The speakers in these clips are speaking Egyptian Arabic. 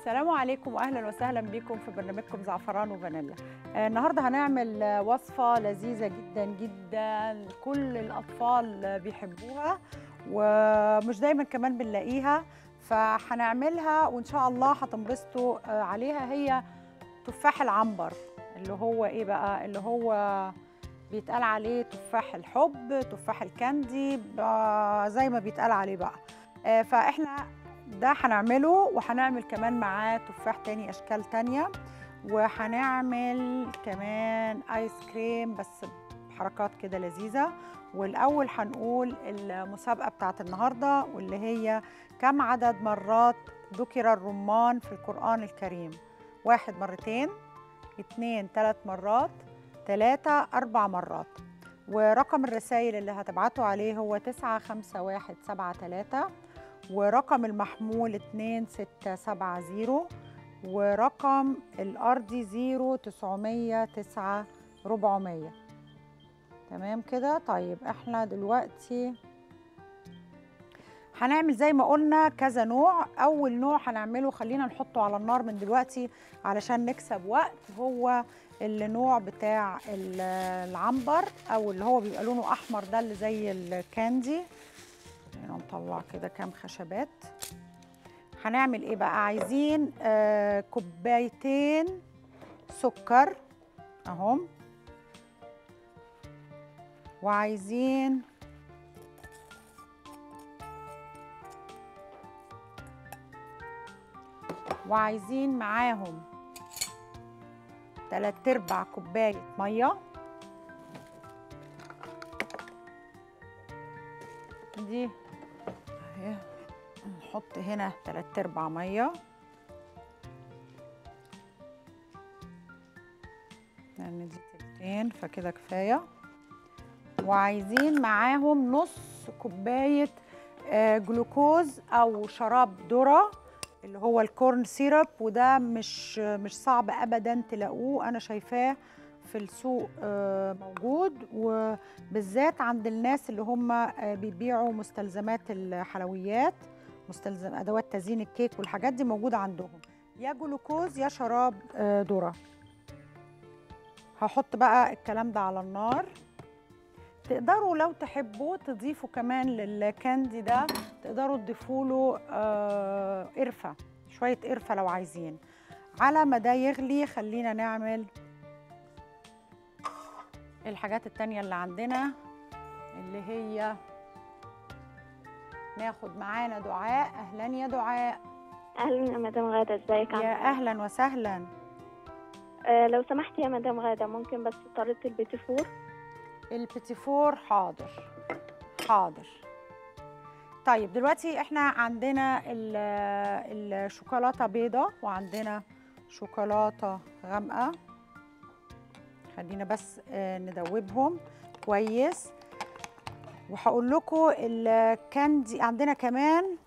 السلام عليكم واهلا وسهلا بكم في برنامجكم زعفران وفانيلا آه، النهارده هنعمل آه، وصفه لذيذه جدا جدا كل الاطفال بيحبوها ومش دايما كمان بنلاقيها فهنعملها وان شاء الله هتنبسطوا آه، عليها هي تفاح العنبر اللي هو ايه بقى اللي هو بيتقال عليه تفاح الحب تفاح الكاندي ب- زي ما بيتقال عليه بقى آه، فاحنا ده هنعمله وهنعمل كمان معاه تفاح تاني اشكال تانية وهنعمل كمان ايس كريم بس بحركات كده لذيذة والاول هنقول المسابقة بتاعت النهاردة واللي هي كم عدد مرات ذكر الرمان في القرآن الكريم واحد مرتين اتنين تلات مرات تلاتة أربع مرات ورقم الرسائل اللي هتبعتوا عليه هو تسعة خمسة واحد سبعة تلاتة ورقم المحمول 2670 ورقم الأرضي 0909 400 تمام كده طيب احنا دلوقتي هنعمل زي ما قلنا كذا نوع اول نوع هنعمله خلينا نحطه على النار من دلوقتي علشان نكسب وقت هو النوع بتاع ال- العنبر او اللي هو بيبقى لونه احمر ده اللي زي الكاندي هنا نطلع كده كام خشبات هنعمل ايه بقى عايزين آه كوبايتين سكر اهم وعايزين وعايزين معاهم تلات ارباع كوبايه ميه دي اهي نحط هنا تلات ارباع ميه لان دي تلتين فكده كفايه وعايزين معاهم نص كوبايه آه، جلوكوز او شراب ذره اللي هو الكورن سيرب وده مش مش صعب ابدا تلاقوه انا شايفاه في السوق آه، موجود وبالذات عند الناس اللي هم آه، بيبيعوا مستلزمات الحلويات مستلزم ادوات تزيين الكيك والحاجات دي موجوده عندهم يا جلوكوز يا شراب آه، ذره هحط بقى الكلام ده على النار تقدروا لو تحبوا تضيفوا كمان للكاندي ده تقدروا تضيفوا له آه، قرفه شويه قرفه لو عايزين على ما ده يغلي خلينا نعمل الحاجات التانية اللي عندنا اللي هي ناخد معانا دعاء اهلا يا دعاء أهلا يا مدام غادة ازيك يا عاملة اهلا وسهلا آه لو سمحتي يا مدام غادة ممكن بس طريقة البيتي فور البتيفور حاضر حاضر طيب دلوقتي احنا عندنا ال- الشوكولاته بيضة وعندنا شوكولاته غامقه خلينا بس آه، ندوبهم كويس وهقول لكم الكاندي عندنا كمان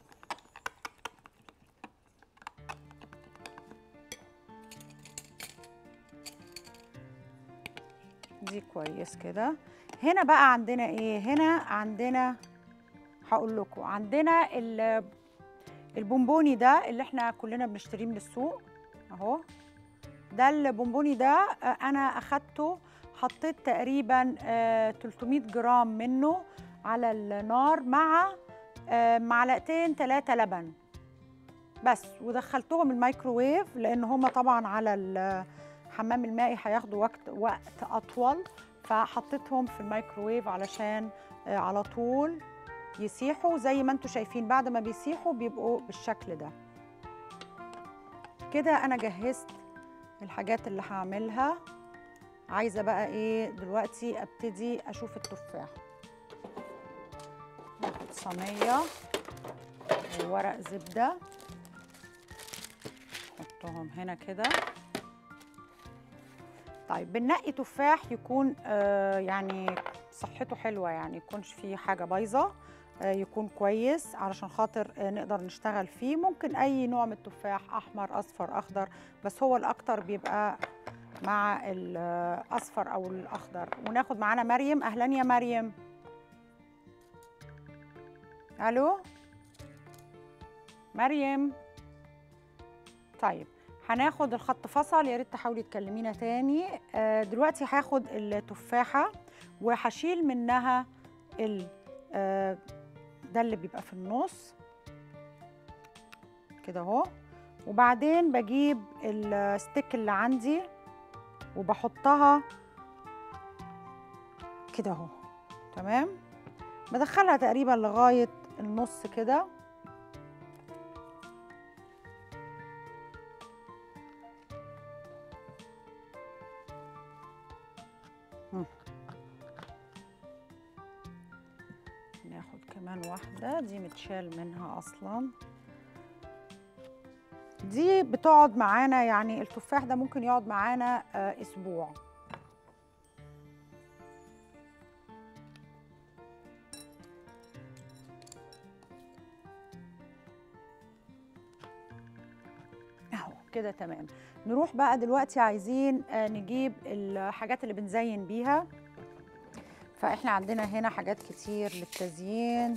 دي كويس كده هنا بقى عندنا ايه هنا عندنا هقول لكم عندنا ال- البونبوني ده اللي احنا كلنا بنشتريه من السوق اهو ده البونبوني ده آه، انا اخدته حطيت تقريبا آه، 300 جرام منه على النار مع آه، معلقتين ثلاثة لبن بس ودخلتهم الميكروويف لان هم طبعا على الحمام المائي هياخدوا وقت وقت اطول فحطيتهم في الميكروويف علشان آه، على طول يسيحوا زي ما انتم شايفين بعد ما بيسيحوا بيبقوا بالشكل ده كده انا جهزت الحاجات اللي هعملها عايزه بقى ايه دلوقتي ابتدي اشوف التفاح ناخد صينيه وورق زبده نحطهم هنا كده طيب بننقي تفاح يكون آه يعني صحته حلوه يعني يكونش فيه حاجه بايظه آه يكون كويس علشان خاطر آه نقدر نشتغل فيه ممكن اي نوع من التفاح احمر اصفر اخضر بس هو الاكتر بيبقى مع الاصفر او الاخضر وناخد معانا مريم اهلا يا مريم الو مريم طيب هناخد الخط فصل يا ريت تحاولي تكلمينا تاني آه دلوقتي هاخد التفاحه وهشيل منها ال آه ده اللي بيبقى في النص كده اهو وبعدين بجيب الستيك اللي عندي وبحطها كده اهو تمام بدخلها تقريبا لغايه النص كده مم. ناخد كمان واحدة دي متشال منها أصلا دي بتقعد معانا يعني التفاح ده ممكن يقعد معانا آه، أسبوع اهو كده تمام نروح بقى دلوقتي عايزين آه، نجيب الحاجات اللي بنزين بيها فاحنا عندنا هنا حاجات كتير للتزيين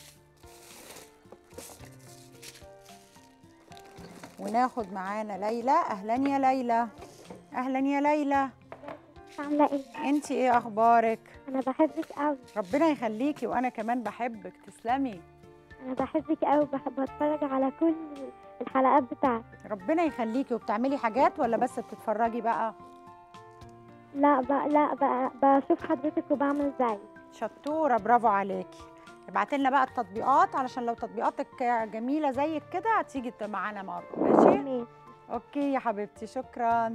وناخد معانا ليلى اهلا يا ليلى اهلا يا ليلى عاملة ايه؟ انت ايه اخبارك أنا بحبك أوي ربنا يخليكي وانا كمان بحبك تسلمي أنا بحبك أوي بحب أتفرج على كل الحلقات بتاعتك ربنا يخليكي وبتعملي حاجات ولا بس بتتفرجي بقى لا بقى لا بقى بشوف حضرتك وبعمل زيك شطوره برافو عليكي ابعتي لنا بقى التطبيقات علشان لو تطبيقاتك جميله زيك كده هتيجي ت- معانا مره ماشي ماشي اوكي يا حبيبتي شكرا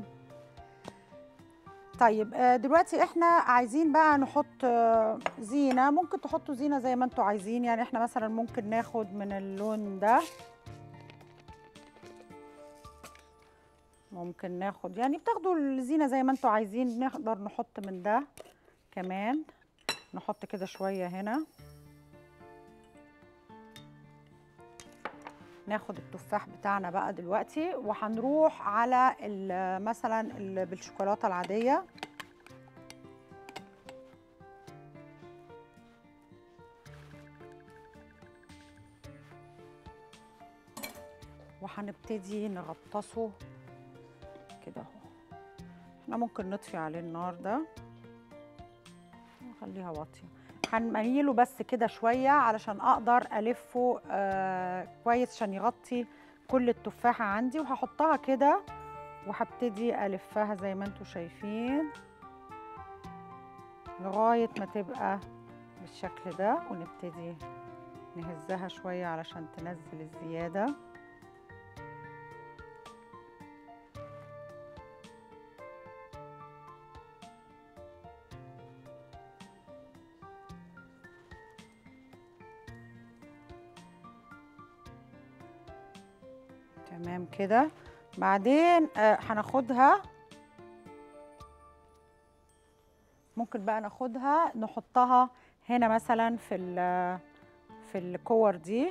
طيب آه، دلوقتي احنا عايزين بقى نحط آه، زينه ممكن تحطوا زينه زي ما انتوا عايزين يعني احنا مثلا ممكن ناخد من اللون ده ممكن ناخد يعني بتاخدوا الزينه زي ما انتوا عايزين نقدر نحط من ده كمان نحط كده شويه هنا ناخد التفاح بتاعنا بقى دلوقتي وهنروح على ال- مثلا ال- بالشوكولاته العاديه وهنبتدي نغطسه كده اهو احنا ممكن نطفي عليه النار ده نخليها واطيه هنميله بس كده شويه علشان اقدر الفه آه كويس عشان يغطي كل التفاحه عندي وهحطها كده وهبتدي الفها زي ما انتم شايفين لغايه ما تبقى بالشكل ده ونبتدي نهزها شويه علشان تنزل الزياده تمام كده بعدين آه، هناخدها ممكن بقى ناخدها نحطها هنا مثلا في ال- في الكور دي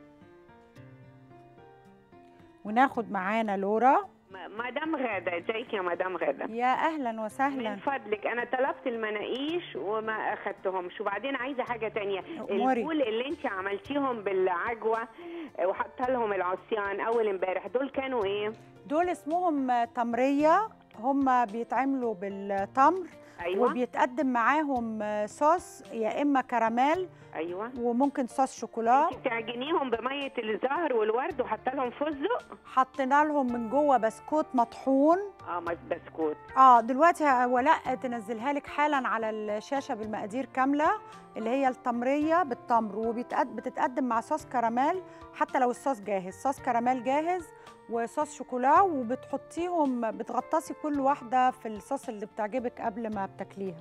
وناخد معانا لورا م- مدام غادة ازيك يا مدام غادة يا اهلا من وسهلا فضلك انا طلبت المناقيش وما اخدتهمش وبعدين عايزه حاجه تانية أموري. الفول اللي انت عملتيهم بالعجوه آه، وحاطه لهم العصيان اول امبارح دول كانوا ايه دول اسمهم تمريه هم بيتعملوا بالتمر ايوه وبيتقدم معاهم صوص يا اما كراميل ايوه وممكن صوص شوكولا انت تعجنيهم بميه الزهر والورد وحاطه لهم فستق حطينا لهم من جوه بسكوت مطحون اه مس- بسكوت اه دلوقتي ه- ولاء تنزلها لك حالا على الشاشه بالمقادير كامله اللي هي التمريه بالتمر وبتتقدم مع صوص كراميل حتى لو الصوص جاهز صوص كراميل جاهز وصوص شوكولا وبتحطيهم بتغطسي كل واحده في الصوص اللي بتعجبك قبل ما بتاكليها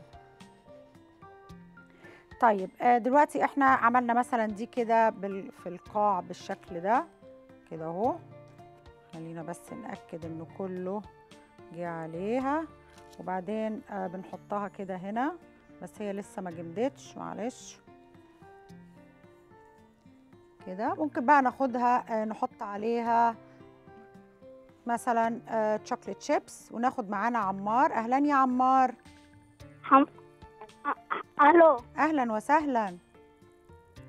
طيب آه، دلوقتي احنا عملنا مثلا دي كده بال- في القاع بالشكل ده كده اهو خلينا بس نأكد انه كله جه عليها وبعدين آه بنحطها كده هنا بس هي لسه ما جمدتش معلش كده ممكن بقى ناخدها آه نحط عليها مثلا آه تشوكلت شيبس وناخد معانا عمار اهلا يا عمار حم... الو اهلا وسهلا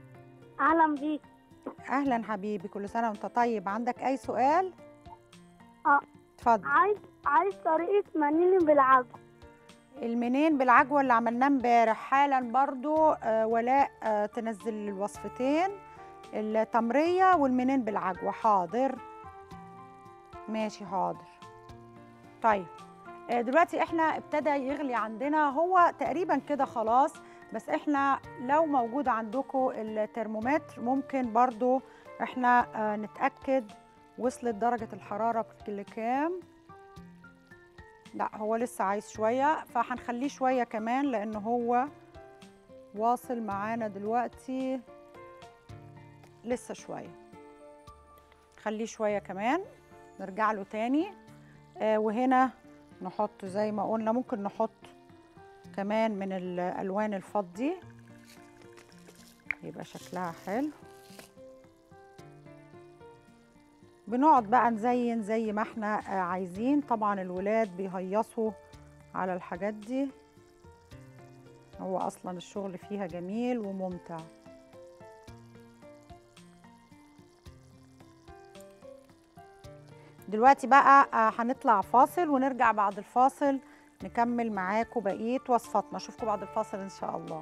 اهلا بيك اهلا حبيبي كل سنه وانت طيب عندك اي سؤال اتفضل عايز عايز طريقة منين بالعجوة المنين بالعجوه اللي عملناه امبارح حالا برضو آه، ولاء آه، تنزل الوصفتين التمريه والمنين بالعجوه حاضر ماشي حاضر طيب آه، دلوقتي احنا ابتدى يغلي عندنا هو تقريبا كده خلاص بس احنا لو موجود عندكم الترمومتر ممكن برضو احنا آه، نتاكد وصلت درجه الحراره لكام لا هو لسه عايز شويه فهنخليه شويه كمان لان هو واصل معانا دلوقتي لسه شويه خليه شويه كمان نرجع له تاني آه وهنا نحط زي ما قلنا ممكن نحط كمان من الالوان الفضي يبقى شكلها حلو بنقعد بقى نزين زي ما احنا آه، عايزين طبعا الولاد بيهيصوا على الحاجات دي هو اصلا الشغل فيها جميل وممتع دلوقتي بقى آه، هنطلع فاصل ونرجع بعد الفاصل نكمل معاكم بقيه وصفاتنا اشوفكم بعد الفاصل ان شاء الله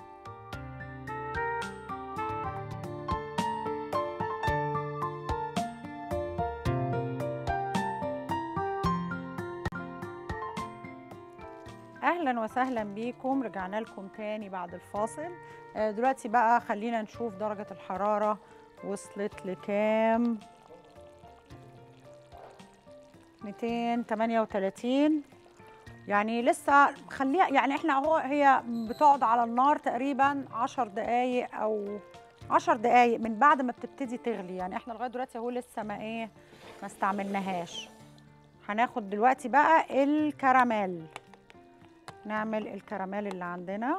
اهلا وسهلا بيكم رجعنا لكم تاني بعد الفاصل آه، دلوقتي بقى خلينا نشوف درجة الحرارة وصلت لكام 238 يعني لسه خليها يعني احنا اهو هي بتقعد على النار تقريبا 10 دقايق او 10 دقايق من بعد ما بتبتدي تغلي يعني احنا لغايه دلوقتي اهو لسه ما ايه ما استعملناهاش هناخد دلوقتي بقى الكراميل نعمل الكراميل اللي عندنا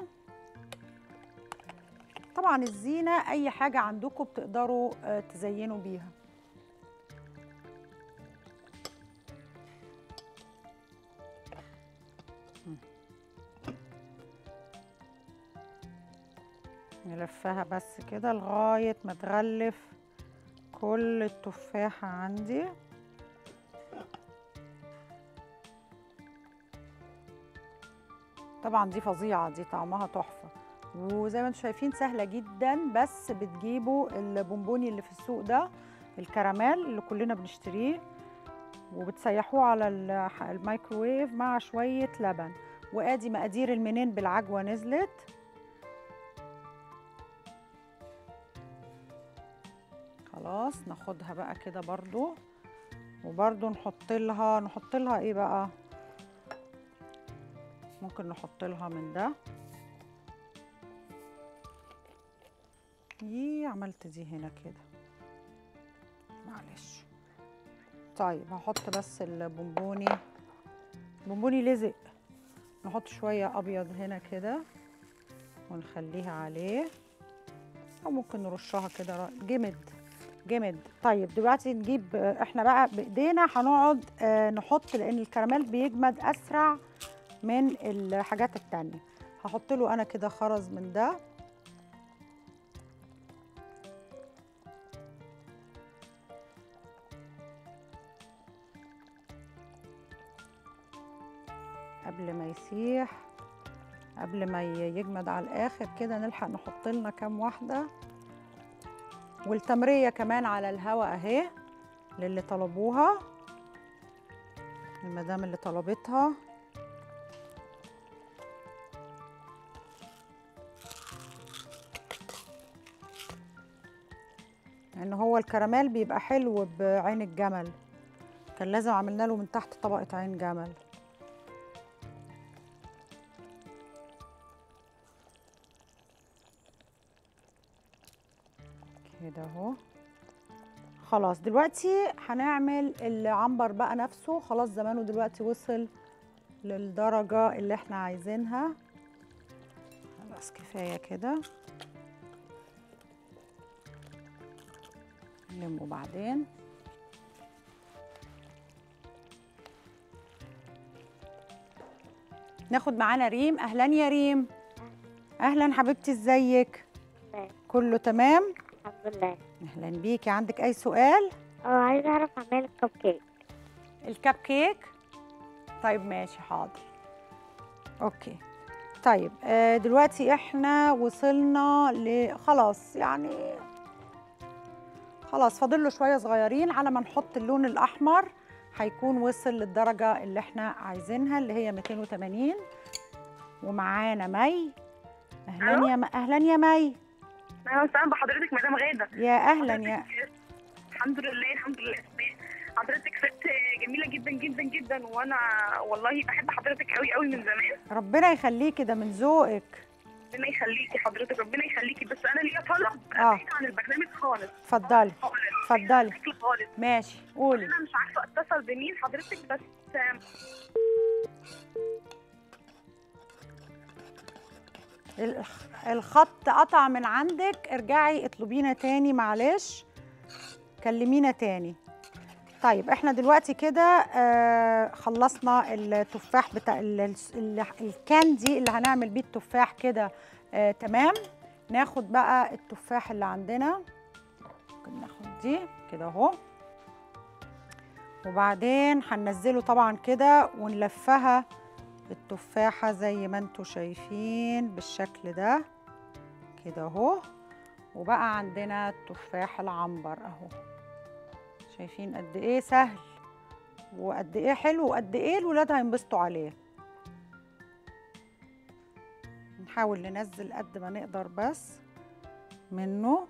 طبعا الزينة أي حاجة عندكم بتقدروا آه، تزينوا بيها مم. نلفها بس كده لغاية ما تغلف كل التفاحة عندي طبعا دي فظيعه دي طعمها تحفه وزي ما انتم شايفين سهله جدا بس بتجيبوا البونبوني اللي في السوق ده الكراميل اللي كلنا بنشتريه وبتسيحوه على ال- الميكروويف مع شويه لبن وادي مقادير المنين بالعجوه نزلت خلاص ناخدها بقى كده برضو وبرضو نحط لها نحط لها ايه بقى ممكن نحط لها من ده يي عملت دي هنا كده معلش طيب هحط بس البونبوني بونبوني لزق نحط شوية أبيض هنا كده ونخليها عليه أو ممكن نرشها كده ر- جمد جمد طيب دلوقتي نجيب آه، احنا بقى بايدينا هنقعد آه، نحط لان الكراميل بيجمد اسرع من الحاجات التانية هحط له انا كده خرز من ده قبل ما يسيح قبل ما ي- يجمد على الاخر كده نلحق نحط لنا كام واحده والتمريه كمان على الهوا اهي للي طلبوها المدام اللي طلبتها ان هو الكراميل بيبقى حلو بعين الجمل كان لازم عملنا له من تحت طبقه عين جمل كده اهو خلاص دلوقتي هنعمل العنبر بقى نفسه خلاص زمانه دلوقتي وصل للدرجة اللي احنا عايزينها خلاص كفاية كده نلمه بعدين ناخد معانا ريم اهلا يا ريم اهلا حبيبتي ازيك تمام. كله تمام الحمد لله اهلا بيكي عندك اي سؤال اه عايزة اعرف اعمل الكب كيك الكب كيك طيب ماشي حاضر اوكي طيب آه، دلوقتي احنا وصلنا ل خلاص يعني خلاص فاضل له شويه صغيرين على ما نحط اللون الاحمر هيكون وصل للدرجه اللي احنا عايزينها اللي هي 280 ومعانا مي اهلا يا م... اهلا يا مي اهلا وسهلا بحضرتك مدام غاده يا اهلا يا الحمد لله الحمد لله حضرتك ست جميله جدا جدا جدا وانا والله بحب حضرتك قوي قوي من زمان ربنا يخليكي ده من ذوقك ربنا يخليكي حضرتك ربنا يخليكي بس انا ليا طلب آه. بعيد عن البرنامج خالص اتفضلي خالص اتفضلي بشكل خالص ماشي قولي انا مش عارفه اتصل بمين حضرتك بس آم، الخ- الخط قطع من عندك ارجعي اطلبينا تاني معلش كلمينا تاني طيب احنا دلوقتي كده آه خلصنا التفاح بتاع ال- ال- ال- الكاندي اللي هنعمل بيه التفاح كده آه تمام ناخد بقى التفاح اللي عندنا ممكن ناخد دي كده اهو وبعدين هننزله طبعا كده ونلفها التفاحة زي ما انتوا شايفين بالشكل ده كده اهو وبقى عندنا التفاح العنبر اهو شايفين قد ايه سهل وقد ايه حلو وقد ايه الولاد هينبسطوا عليه نحاول ننزل قد ما نقدر بس منه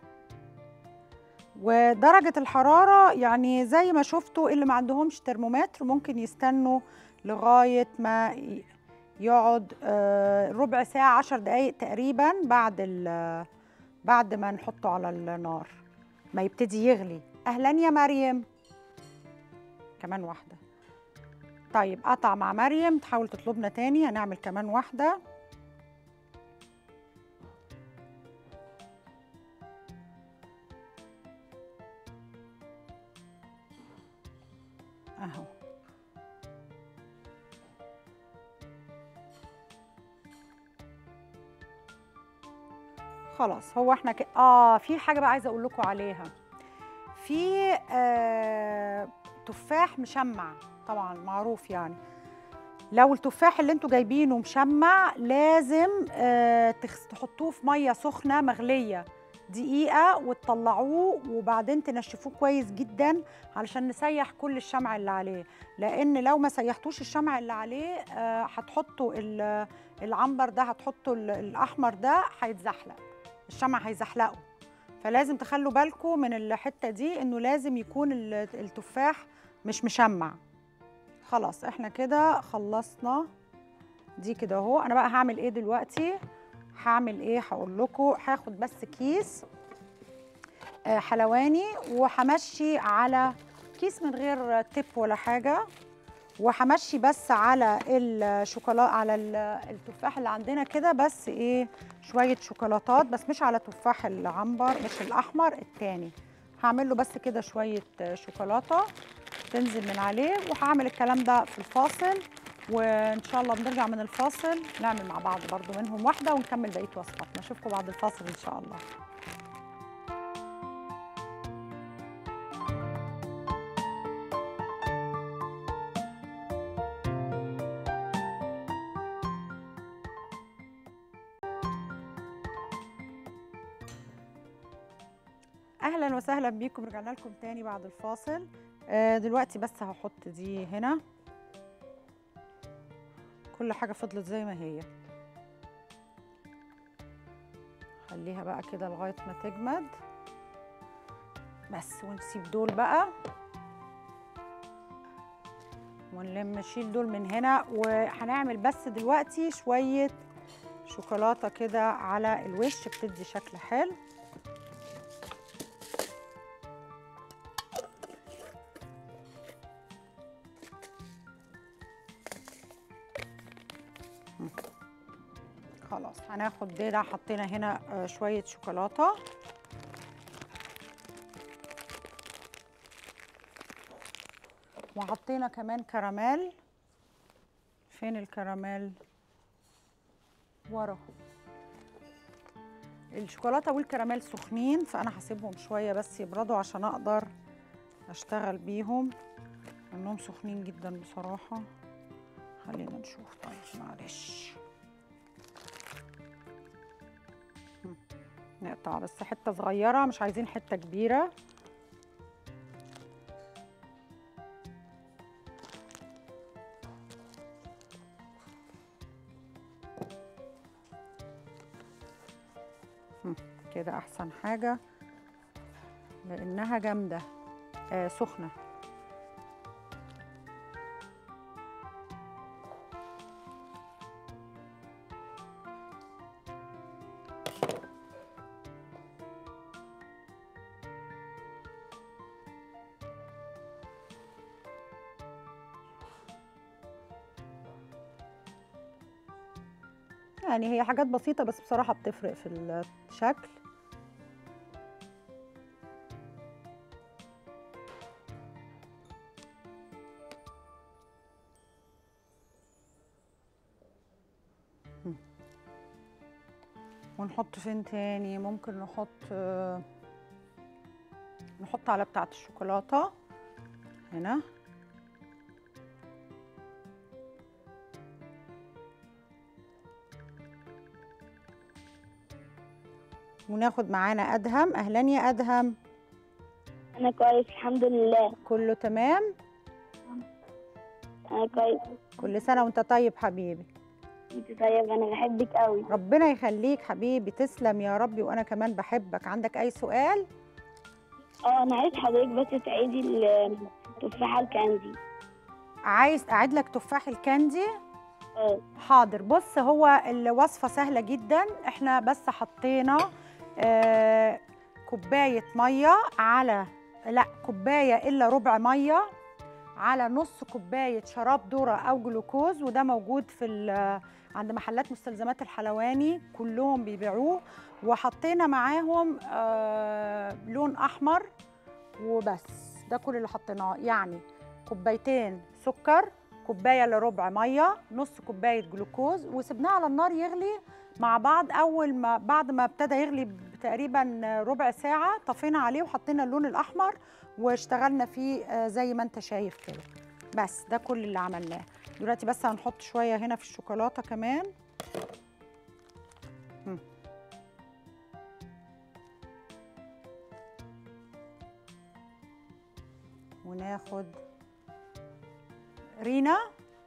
ودرجة الحرارة يعني زي ما شفتوا اللي ما عندهمش ترمومتر ممكن يستنوا لغاية ما ي- يقعد آه، ربع ساعة عشر دقايق تقريبا بعد ال- بعد ما نحطه على النار ما يبتدي يغلي أهلا يا مريم كمان واحدة طيب قطع مع مريم تحاول تطلبنا تاني هنعمل كمان واحدة اهو خلاص هو احنا ك... اه في حاجه بقى عايزه اقول لكم عليها في آه تفاح مشمع طبعا معروف يعني لو التفاح اللي انتوا جايبينه مشمع لازم آه تخس- تحطوه في ميه سخنه مغليه دقيقه وتطلعوه وبعدين تنشفوه كويس جدا علشان نسيح كل الشمع اللي عليه لان لو ما سيحتوش الشمع اللي عليه آه، هتحطوا ال- العنبر ده هتحطوا ال- الاحمر ده هيتزحلق الشمع هيزحلقه فلازم تخلوا بالكم من الحته دي انه لازم يكون ال- التفاح مش مشمع خلاص احنا كده خلصنا دي كده اهو انا بقى هعمل ايه دلوقتي هعمل ايه هقول لكم هاخد بس كيس آه، حلواني وهمشي على كيس من غير تب ولا حاجه وهمشي بس على الشوكولاته على ال- التفاح اللي عندنا كده بس ايه شويه شوكولاتات بس مش على تفاح العنبر مش الاحمر التاني هعمل له بس كده شويه شوكولاته تنزل من عليه وهعمل الكلام ده في الفاصل وان شاء الله بنرجع من الفاصل نعمل مع بعض برضو منهم واحده ونكمل بقيه وصفاتنا اشوفكم بعد الفاصل ان شاء الله اهلا وسهلا بيكم رجعنا لكم تاني بعد الفاصل آه، دلوقتي بس هحط دي هنا كل حاجه فضلت زي ما هي خليها بقى كده لغايه ما تجمد بس ونسيب دول بقى ونلم نشيل دول من هنا وهنعمل بس دلوقتي شويه شوكولاته كده على الوش بتدي شكل حلو خلاص هناخد ده ده حطينا هنا آه، شوية شوكولاتة وحطينا كمان كراميل فين الكراميل ورا الشوكولاتة والكراميل سخنين فأنا هسيبهم شوية بس يبردوا عشان أقدر أشتغل بيهم انهم سخنين جدا بصراحه خلينا نشوف طيب معلش هم، نقطع بس حته صغيره مش عايزين حته كبيره هم، كده احسن حاجه لانها جامده آه سخنه يعني هي حاجات بسيطة بس بصراحة بتفرق في الشكل مم. ونحط فين تاني ممكن نحط آه، نحط على بتاعة الشوكولاتة هنا وناخد معانا أدهم أهلا يا أدهم انا كويس الحمد لله كله تمام انا كويس كل سنة وانت طيب حبيبي انت طيب انا بحبك قوي ربنا يخليك حبيبي تسلم يا ربي وأنا كمان بحبك عندك أي سؤال اه انا عايز حضرتك بس تعيدي التفاحه الكاندي عايز أعيد لك تفاح الكاندي اه حاضر بص هو الوصفة سهلة جدا احنا بس حطينا آه كوباية مية على لا كوباية إلا ربع مية على نص كوباية شراب ذرة أو جلوكوز وده موجود في ال- عند محلات مستلزمات الحلواني كلهم بيبيعوه وحطينا معاهم آه لون أحمر وبس ده كل اللي حطيناه يعني كوبايتين سكر كوبايه الا ربع ميه نص كوبايه جلوكوز وسبناه على النار يغلي مع بعض اول ما بعد ما ابتدى يغلي تقريبا ربع ساعه طفينا عليه وحطينا اللون الاحمر واشتغلنا فيه آه، زي ما انت شايف كده بس ده كل اللي عملناه دلوقتي بس هنحط شويه هنا في الشوكولاته كمان هم. وناخد رينا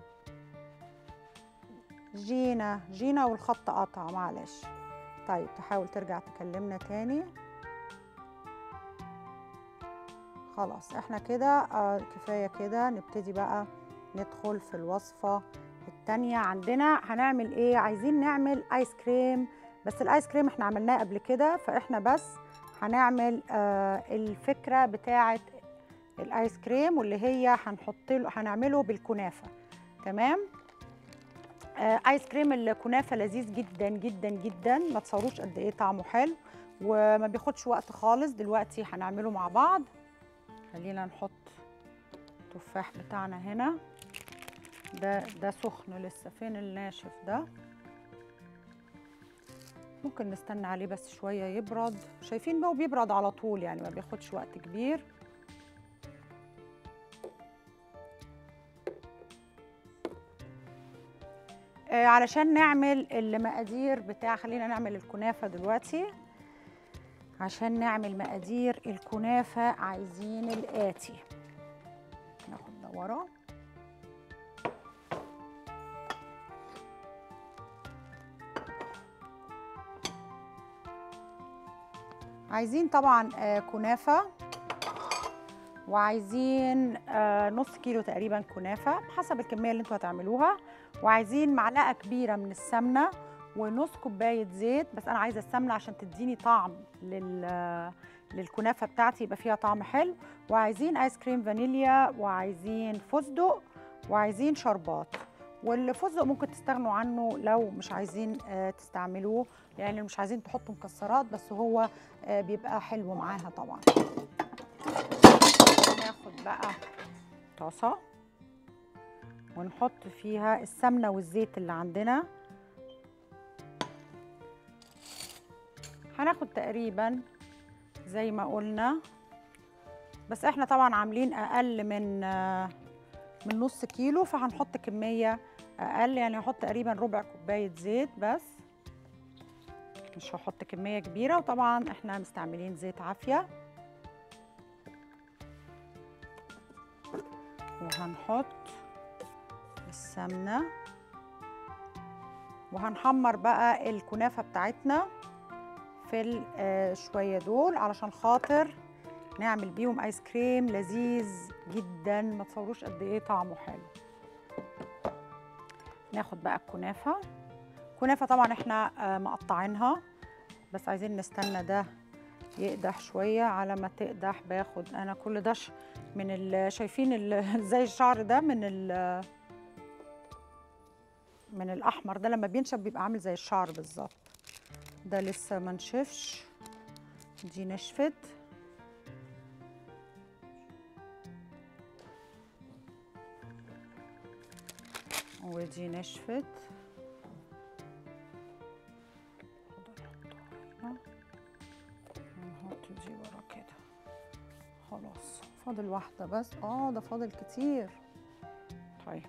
جينا جينا والخط قطع معلش طيب تحاول ترجع تكلمنا تاني خلاص احنا كده آه كفاية كده نبتدي بقى ندخل في الوصفة التانية عندنا هنعمل ايه عايزين نعمل ايس كريم بس الايس كريم احنا عملناه قبل كده فاحنا بس هنعمل آه الفكرة بتاعة الايس كريم واللي هي هنحط له هنعمله بالكنافه تمام آه ايس كريم الكنافه لذيذ جدا جدا جدا ما تصوروش قد ايه طعمه حلو وما بياخدش وقت خالص دلوقتي هنعمله مع بعض خلينا نحط التفاح بتاعنا هنا ده ده سخن لسه فين الناشف ده ممكن نستنى عليه بس شويه يبرد شايفين بقى بيبرد على طول يعني ما بياخدش وقت كبير آه، علشان نعمل المقادير بتاع خلينا نعمل الكنافة دلوقتي عشان نعمل مقادير الكنافة عايزين الآتي ناخد ده ورا عايزين طبعا آه، كنافة وعايزين آه، نص كيلو تقريبا كنافة حسب الكمية اللي انتوا هتعملوها وعايزين معلقه كبيره من السمنه ونص كوبايه زيت بس انا عايزه السمنه عشان تديني طعم لل للكنافه بتاعتي يبقى فيها طعم حلو وعايزين ايس كريم فانيليا وعايزين فستق وعايزين شربات والفستق ممكن تستغنوا عنه لو مش عايزين آه، تستعملوه يعني مش عايزين تحطوا مكسرات بس هو آه، بيبقى حلو معاها طبعا ناخد بقى طاسه ونحط فيها السمنة والزيت اللي عندنا هناخد تقريبا زي ما قلنا بس احنا طبعا عاملين اقل من آه، من نص كيلو فهنحط كميه اقل يعني هحط تقريبا ربع كوبايه زيت بس مش هحط كميه كبيره وطبعا احنا مستعملين زيت عافيه وهنحط السمنه وهنحمر بقى الكنافه بتاعتنا في الشويه دول علشان خاطر نعمل بيهم ايس كريم لذيذ جدا ما تصوروش قد ايه طعمه حلو ناخد بقى الكنافه كنافه طبعا احنا آه، مقطعينها بس عايزين نستنى ده يقدح شويه على ما تقدح باخد انا كل ده ش- من ال- شايفين ال- زي الشعر ده من ال من الاحمر ده لما بينشف بيبقى عامل زي الشعر بالظبط ده لسه ما نشفش دي نشفت ودي نشفت نحط دي ورا كده خلاص فاضل واحدة بس اه ده فاضل كتير طيب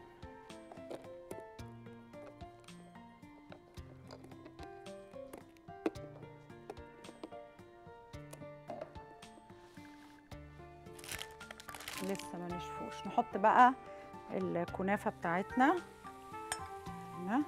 لسه ما نشفوش نحط بقى الكنافة بتاعتنا هنا.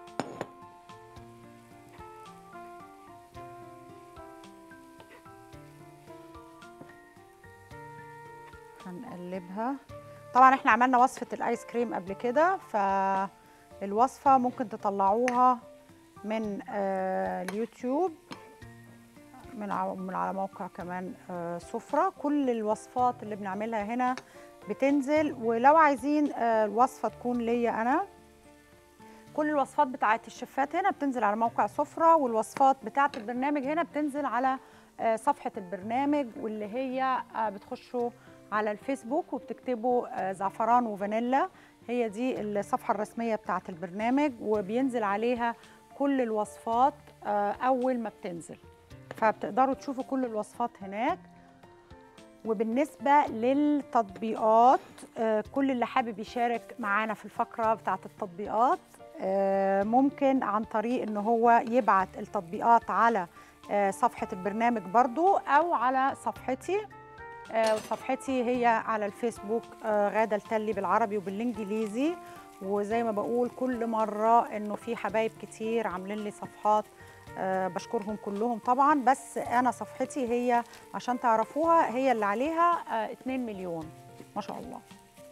هنقلبها طبعا احنا عملنا وصفة الايس كريم قبل كده فالوصفة ممكن تطلعوها من آه، اليوتيوب من ع- من على موقع كمان آه، سفرة كل الوصفات اللي بنعملها هنا بتنزل ولو عايزين آه، الوصفة تكون ليا أنا كل الوصفات بتاعت الشفات هنا بتنزل على موقع سفرة والوصفات بتاعت البرنامج هنا بتنزل على آه، صفحة البرنامج واللي هي آه، بتخشوا على الفيسبوك وبتكتبوا آه، زعفران وفانيلا هي دي الصفحة الرسمية بتاعت البرنامج وبينزل عليها كل الوصفات آه، أول ما بتنزل فبتقدروا تشوفوا كل الوصفات هناك وبالنسبة للتطبيقات آه، كل اللي حابب يشارك معانا في الفقرة بتاعة التطبيقات آه، ممكن عن طريق ان هو يبعت التطبيقات على آه، صفحة البرنامج برضو او على صفحتي آه، وصفحتي هي على الفيسبوك آه، غادة التلي بالعربي وبالانجليزي وزي ما بقول كل مرة انه في حبايب كتير عاملين لي صفحات آه، بشكرهم كلهم طبعا بس انا صفحتي هي عشان تعرفوها هي اللي عليها آه، 2 مليون ما شاء الله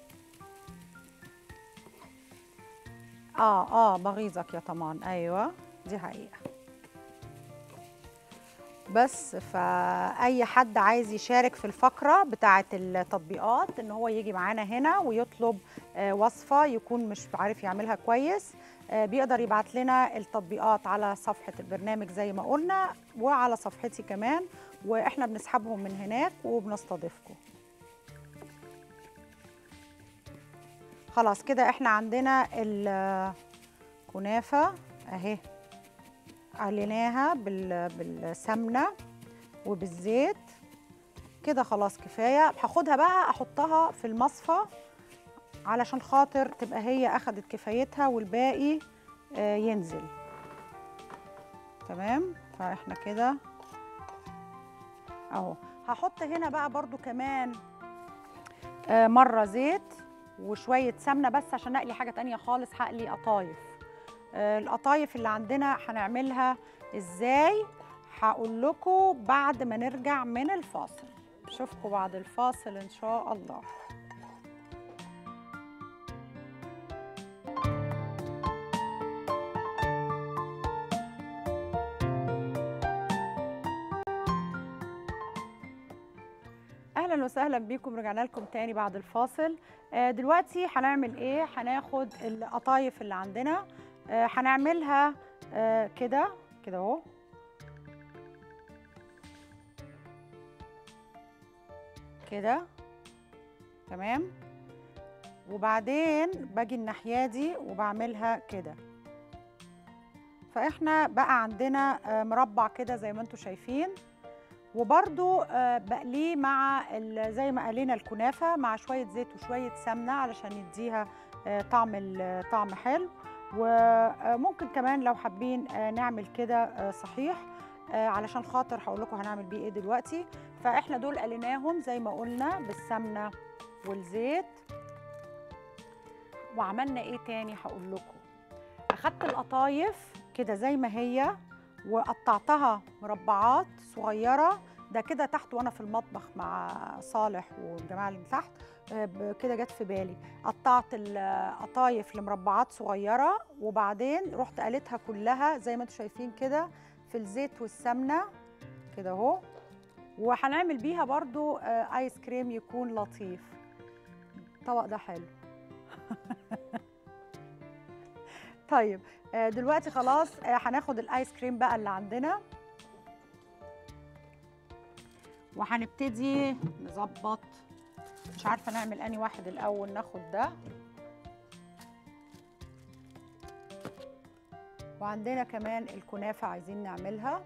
اه اه بغيظك يا طمان ايوه دي حقيقه بس فاي حد عايز يشارك في الفقره بتاعه التطبيقات ان هو يجي معانا هنا ويطلب آه، وصفه يكون مش عارف يعملها كويس آه، بيقدر يبعت لنا التطبيقات على صفحه البرنامج زي ما قلنا وعلى صفحتي كمان واحنا بنسحبهم من هناك وبنستضيفكم خلاص كده احنا عندنا الكنافه اهي عليناها بال- بالسمنه وبالزيت كده خلاص كفايه هاخدها بقى احطها في المصفى علشان خاطر تبقى هي اخدت كفايتها والباقي آه، ينزل تمام فاحنا كده اهو هحط هنا بقى برضو كمان آه، مره زيت وشويه سمنه بس عشان اقلي حاجه تانية خالص هقلي قطايف آه، القطايف اللي عندنا هنعملها ازاي هقول لكم بعد ما نرجع من الفاصل اشوفكم بعد الفاصل ان شاء الله اهلا وسهلا بيكم رجعنا لكم تاني بعد الفاصل آه، دلوقتي هنعمل ايه هناخد القطايف اللي عندنا آه، هنعملها آه، كده كده اهو كده تمام وبعدين باجي الناحيه دي وبعملها كده فاحنا بقى عندنا آه، مربع كده زي ما انتم شايفين وبرده بقليه مع ال- زي ما قلينا الكنافه مع شويه زيت وشويه سمنه علشان يديها آه، طعم ال- طعم حلو وممكن كمان لو حابين آه، نعمل كده آه، صحيح آه، علشان خاطر هقول لكم هنعمل بيه ايه دلوقتي فاحنا دول قليناهم زي ما قلنا بالسمنه والزيت وعملنا ايه تاني هقول لكم اخدت القطايف كده زي ما هي وقطعتها مربعات صغيره ده كده تحت وانا في المطبخ مع صالح والجماعه اللي تحت آه، ب- كده جت في بالي قطعت القطايف لمربعات صغيره وبعدين رحت قليتها كلها زي ما انتم شايفين كده في الزيت والسمنه كده اهو وهنعمل بيها برضو آه، ايس كريم يكون لطيف الطبق ده حلو طيب آه، دلوقتي خلاص آه، هناخد الايس كريم بقى اللي عندنا وهنبتدي نظبط مش عارفه نعمل اني واحد الاول ناخد ده وعندنا كمان الكنافه عايزين نعملها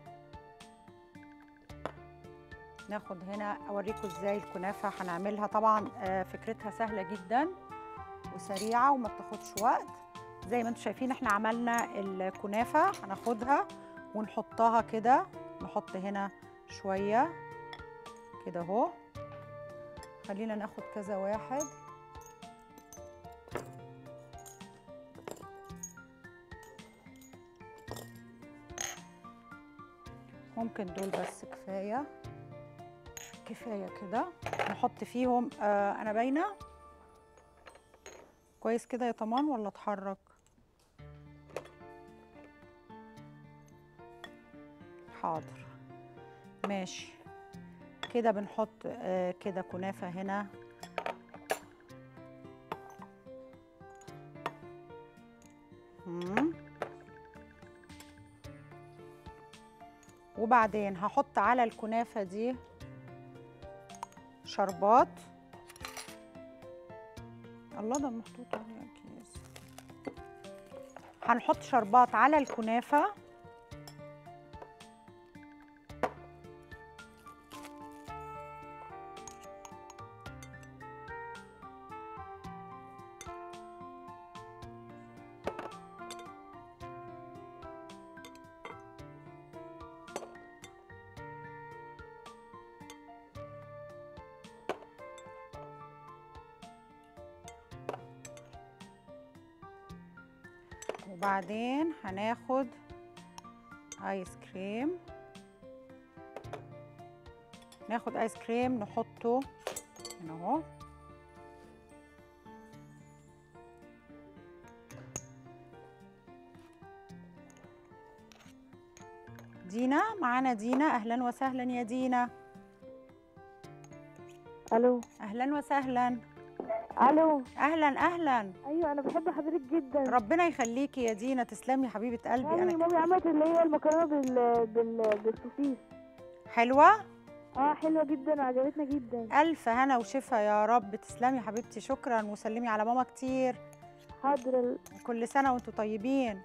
ناخد هنا اوريكم ازاي الكنافه هنعملها طبعا آه، فكرتها سهله جدا وسريعه وما بتاخدش وقت زي ما انتم شايفين احنا عملنا الكنافه هناخدها ونحطها كده نحط هنا شويه كده اهو خلينا ناخد كذا واحد ممكن دول بس كفايه كفايه كده نحط فيهم آه انا باينه كويس كده يا طمان ولا اتحرك حاضر ماشي كده بنحط آه كده كنافه هنا مم. وبعدين هحط على الكنافه دي شربات الله ده محطوط عليها اكياس هنحط شربات على الكنافه وبعدين هناخد ايس كريم ناخد ايس كريم نحطه هنا اهو دينا معانا دينا اهلا وسهلا يا دينا الو اهلا وسهلا الو اهلا اهلا ايوه انا بحب حضرتك جدا ربنا يخليكي يا دينا تسلمي حبيبه قلبي يعني انا مامي عملت اللي هي المكرونه بال بال بالسوسيس حلوه اه حلوه جدا وعجبتنا جدا الف هنا وشفا يا رب تسلمي حبيبتي شكرا وسلمي على ماما كتير حاضر ال- كل سنه وانتم طيبين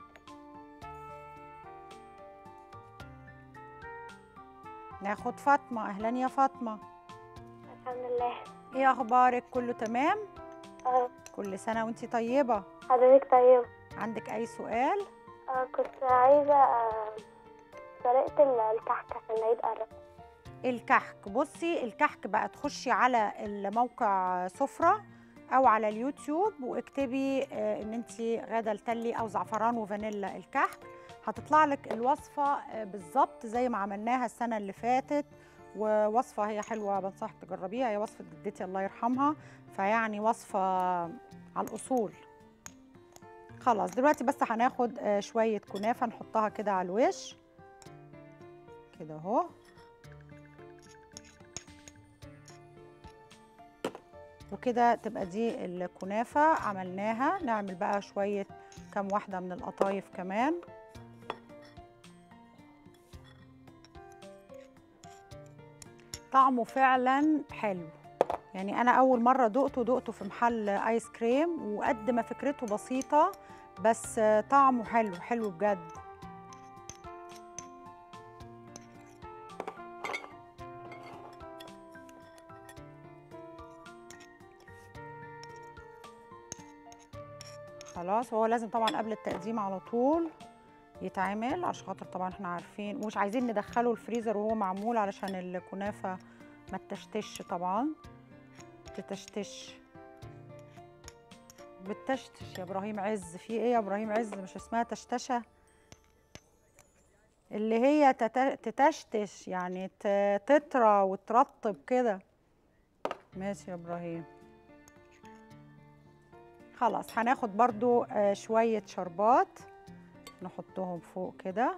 ناخد فاطمه اهلا يا فاطمه الحمد لله ايه اخبارك كله تمام اه كل سنه وانتي طيبه حضرتك طيب عندك اي سؤال اه كنت عايزة آه، طريقة ال- الكحك عشان العيد قرب الكحك بصي الكحك بقى تخشي على الموقع سفرة او على اليوتيوب واكتبي آه، ان انت غاده التلي او زعفران وفانيلا الكحك هتطلع لك الوصفه آه، بالظبط زي ما عملناها السنه اللي فاتت ووصفه هي حلوه بنصحك تجربيها هي وصفه جدتي الله يرحمها فيعني وصفه على الاصول خلاص دلوقتي بس هناخد آه، شويه كنافه نحطها كده على الوش كده اهو وكده تبقى دي الكنافة عملناها نعمل بقى شوية كام واحدة من القطايف كمان طعمه فعلا حلو يعني أنا أول مرة دقته دقته في محل آيس كريم وقد ما فكرته بسيطة بس طعمه حلو حلو بجد خلاص هو لازم طبعا قبل التقديم على طول يتعمل عشان خاطر طبعا احنا عارفين ومش عايزين ندخله الفريزر وهو معمول علشان الكنافه ما تشتش طبعا تتشتش بتشتش يا ابراهيم عز في ايه يا ابراهيم عز مش اسمها تشتشه اللي هي تت- تتشتش يعني ت- تطرى وترطب كده ماشي يا ابراهيم خلاص هناخد برضو آه، شوية شربات نحطهم فوق كده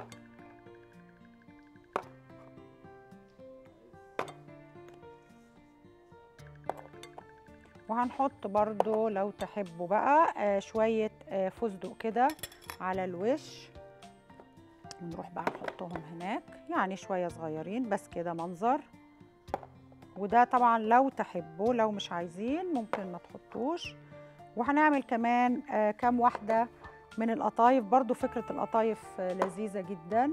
وهنحط برضو لو تحبوا بقى آه، شوية آه، فستق كده على الوش ونروح بقى نحطهم هناك يعني شوية صغيرين بس كده منظر وده طبعا لو تحبوا لو مش عايزين ممكن ما تحطوش وهنعمل كمان آه، كام واحدة من القطايف برضو فكرة القطايف آه، لذيذة جدا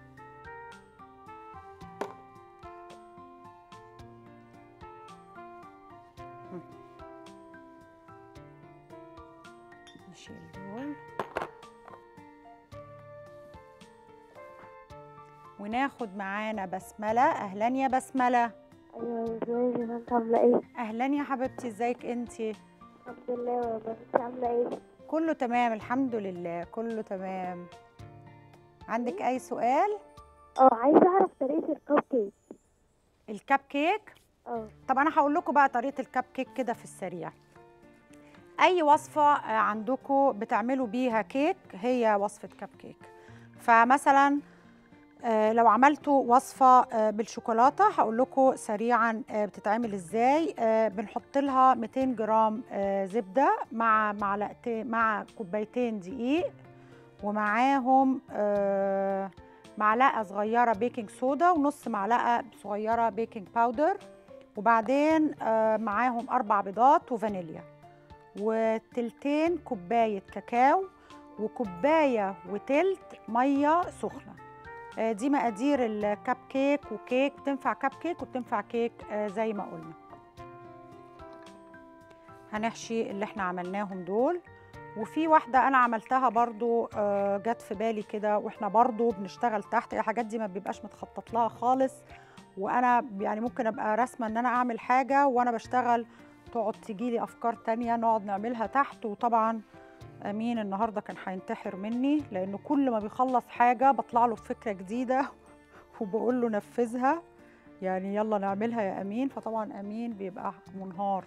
مم. نشيل دول وناخد معانا بسملة أهلا يا بسملة ايوه ازيك انت عامله ايه أهلا يا حبيبتي ازيك انتي الحمد لله والله انت عامله ايه كله تمام الحمد لله كله تمام عندك أي سؤال اه عايزه اعرف طريقه الكب كيك الكب كيك اه طب انا هقول لكم بقى طريقه الكب كيك كده في السريع اي وصفه آه، عندكم بتعملوا بيها كيك هي وصفه كب كيك فمثلا آه، لو عملتوا وصفه آه، بالشوكولاته هقول لكم سريعا آه، بتتعمل ازاي آه، بنحط لها 200 جرام آه، زبده مع معلقتين مع كوبايتين دقيق ومعاهم آه، معلقه صغيره بيكنج صودا ونص معلقه صغيره بيكنج باودر وبعدين آه، معاهم اربع بيضات وفانيليا وتلتين كوبايه كاكاو وكوبايه وتلت ميه سخنه آه، دي مقادير الكب كيك وكيك بتنفع كب كيك وبتنفع كيك آه، زي ما قلنا هنحشي اللي احنا عملناهم دول وفي واحدة أنا عملتها برضو آه، جت في بالي كده وإحنا برضو بنشتغل تحت الحاجات دي ما بيبقاش متخطط لها خالص وأنا يعني ممكن أبقى راسمة إن أنا أعمل حاجة وأنا بشتغل تقعد تجيلي أفكار تانية نقعد نعملها تحت وطبعا أمين النهاردة كان هينتحر مني لأنه كل ما بيخلص حاجة بطلع له بفكرة جديدة وبقول له نفذها يعني يلا نعملها يا أمين فطبعا أمين بيبقى منهار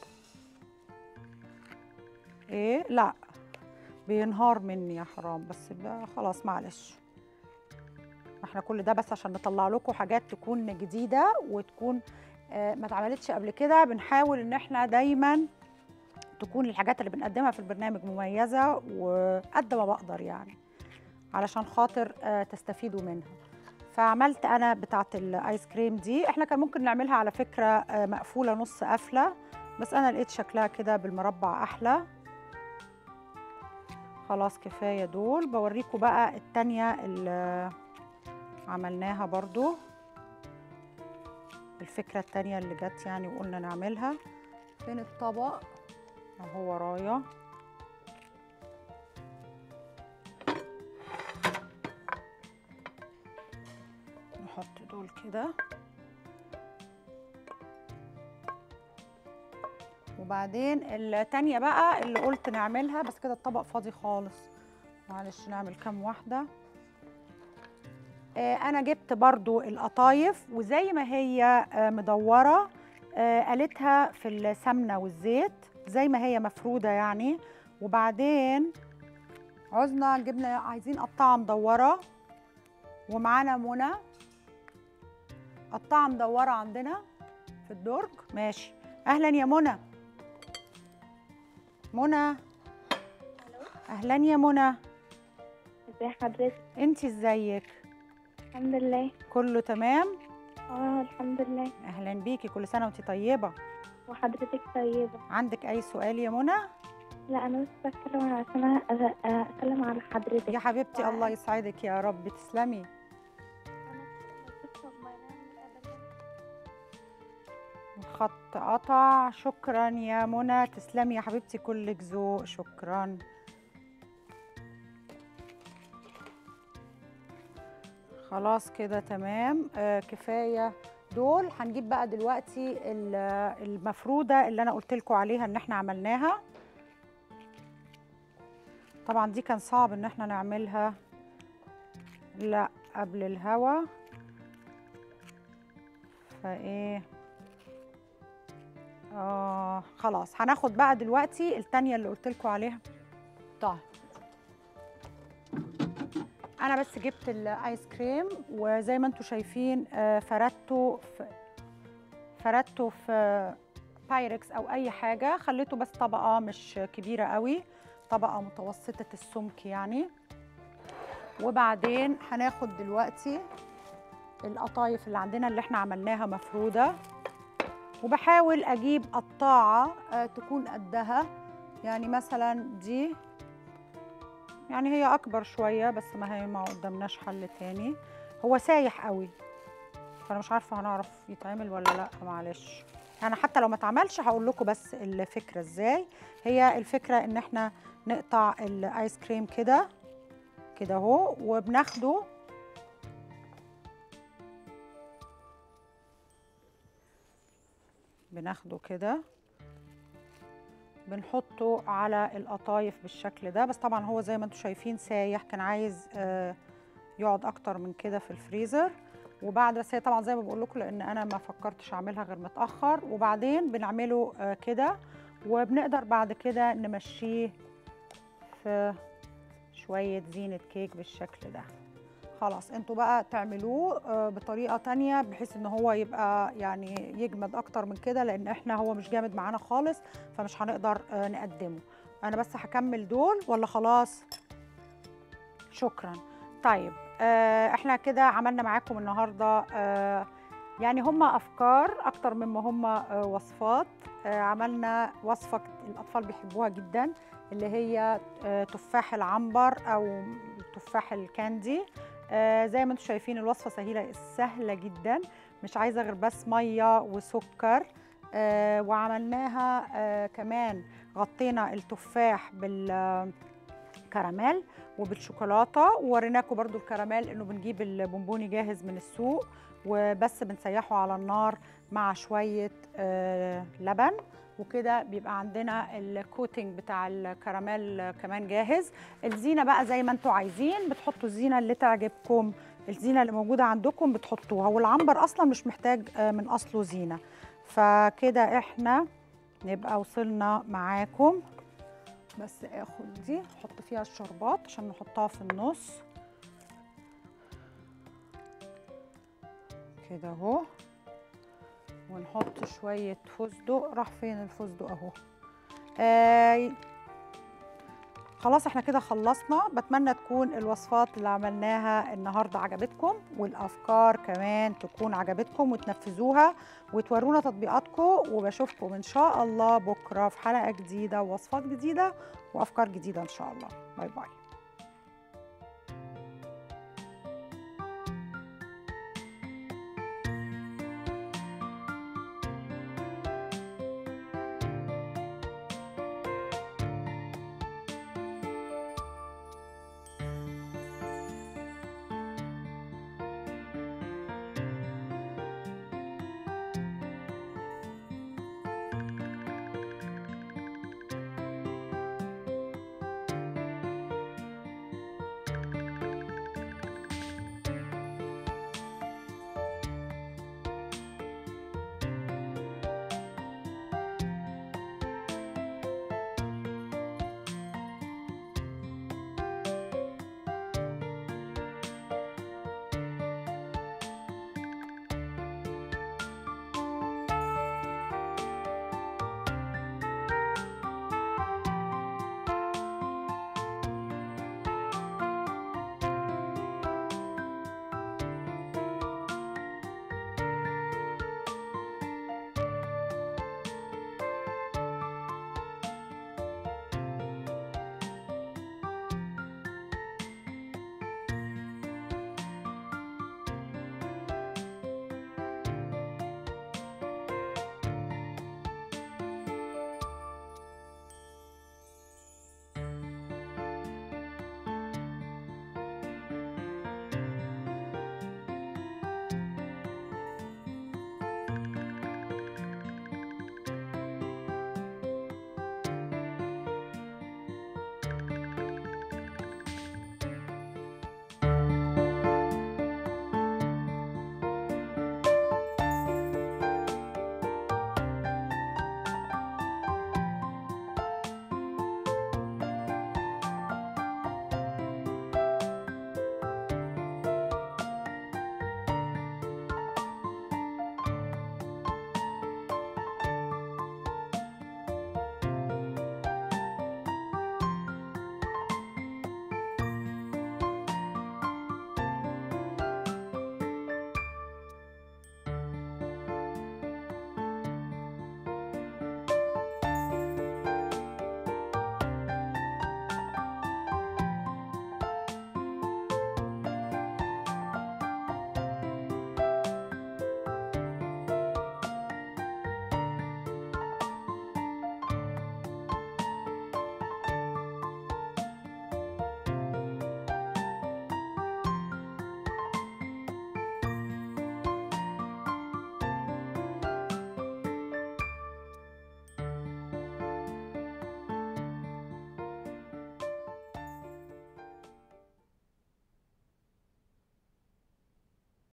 ايه لا بينهار مني يا حرام بس ده خلاص معلش احنا كل ده بس عشان نطلع لكم حاجات تكون جديده وتكون آه، ما اتعملتش قبل كده بنحاول ان احنا دايما تكون الحاجات اللي بنقدمها في البرنامج مميزه وقد ما بقدر يعني علشان خاطر آه، تستفيدوا منها فعملت انا بتاعه الايس كريم دي احنا كان ممكن نعملها على فكره آه، مقفوله نص قافله بس انا لقيت شكلها كده بالمربع احلى خلاص كفايه دول بوريكم بقى التانية اللي عملناها برضو الفكره التانية اللي جت يعني وقلنا نعملها فين الطبق اهو ورايا نحط دول كده وبعدين التانية بقى اللي قلت نعملها بس كده الطبق فاضي خالص معلش نعمل كام واحدة آه انا جبت برضو القطايف وزي ما هي آه مدورة آه قلتها في السمنة والزيت زي ما هي مفرودة يعني وبعدين عوزنا جبنا عايزين قطعة مدورة ومعانا منى قطعة مدورة عندنا في الدرج ماشي اهلا يا منى منى اهلا يا منى ازي حضرتك انت ازيك الحمد لله كله تمام اه الحمد لله اهلا بيكي كل سنه وانت طيبه وحضرتك طيبه عندك اي سؤال يا منى لا انا بس بتكلم عشان أ- أ- اسلم على حضرتك يا حبيبتي الله يسعدك يا رب تسلمي الخط قطع شكرا يا منى تسلمي يا حبيبتي كلك ذوق شكرا خلاص كده تمام آه كفايه دول هنجيب بقى دلوقتي ال- المفروده اللي انا قلت لكم عليها ان احنا عملناها طبعا دي كان صعب ان احنا نعملها لا قبل الهوا فايه اه خلاص هناخد بقى دلوقتي التانية اللي قلت لكم عليها طيب انا بس جبت الايس كريم وزي ما انتم شايفين آه، فردته في فردته في بايركس او اي حاجه خليته بس طبقه مش كبيره قوي طبقه متوسطه السمك يعني وبعدين هناخد دلوقتي القطايف اللي عندنا اللي احنا عملناها مفروده وبحاول اجيب قطاعه آه، تكون قدها يعني مثلا دي يعني هي اكبر شويه بس ما هي ما قدامناش حل تاني هو سايح قوي فانا مش عارفه هنعرف يتعمل ولا لا معلش انا حتى لو ما اتعملش هقول لكم بس الفكره ازاي هي الفكره ان احنا نقطع الايس كريم كده كده اهو وبناخده بناخده كده بنحطه على القطايف بالشكل ده بس طبعا هو زي ما انتم شايفين سايح كان عايز آه، يقعد اكتر من كده في الفريزر وبعد بس هي طبعا زي ما بقول لكم لان انا ما فكرتش اعملها غير متاخر وبعدين بنعمله آه، كده وبنقدر بعد كده نمشيه في شويه زينه كيك بالشكل ده خلاص انتوا بقى تعملوه آه، بطريقه تانية بحيث ان هو يبقى يعني يجمد اكتر من كده لان احنا هو مش جامد معانا خالص فمش هنقدر آه، نقدمه انا بس هكمل دول ولا خلاص شكرا طيب آه، احنا كده عملنا معاكم النهارده آه، يعني هم افكار اكتر مما هم آه، وصفات آه، عملنا وصفه كت- الاطفال بيحبوها جدا اللي هي آه، تفاح العنبر او تفاح الكاندي آه، زي ما انتم شايفين الوصفه سهله سهله جدا مش عايزه غير بس ميه وسكر آه، وعملناها آه، كمان غطينا التفاح بالكراميل وبالشوكولاته ووريناكم برضو الكراميل انه بنجيب البونبوني جاهز من السوق وبس بنسيحه على النار مع شويه آه، لبن وكده بيبقى عندنا الكوتنج بتاع الكراميل كمان جاهز الزينه بقى زي ما انتم عايزين بتحطوا الزينه اللي تعجبكم الزينه اللي موجوده عندكم بتحطوها والعنبر اصلا مش محتاج آه، من اصله زينه فكده احنا نبقى وصلنا معاكم بس اخد دي احط فيها الشربات عشان نحطها في النص كده اهو ونحط شويه فستق راح فين الفستق اهو آه خلاص احنا كده خلصنا بتمنى تكون الوصفات اللي عملناها النهارده عجبتكم والافكار كمان تكون عجبتكم وتنفذوها وتورونا تطبيقاتكم وبشوفكم ان شاء الله بكره في حلقه جديده ووصفات جديده وافكار جديده ان شاء الله باي باي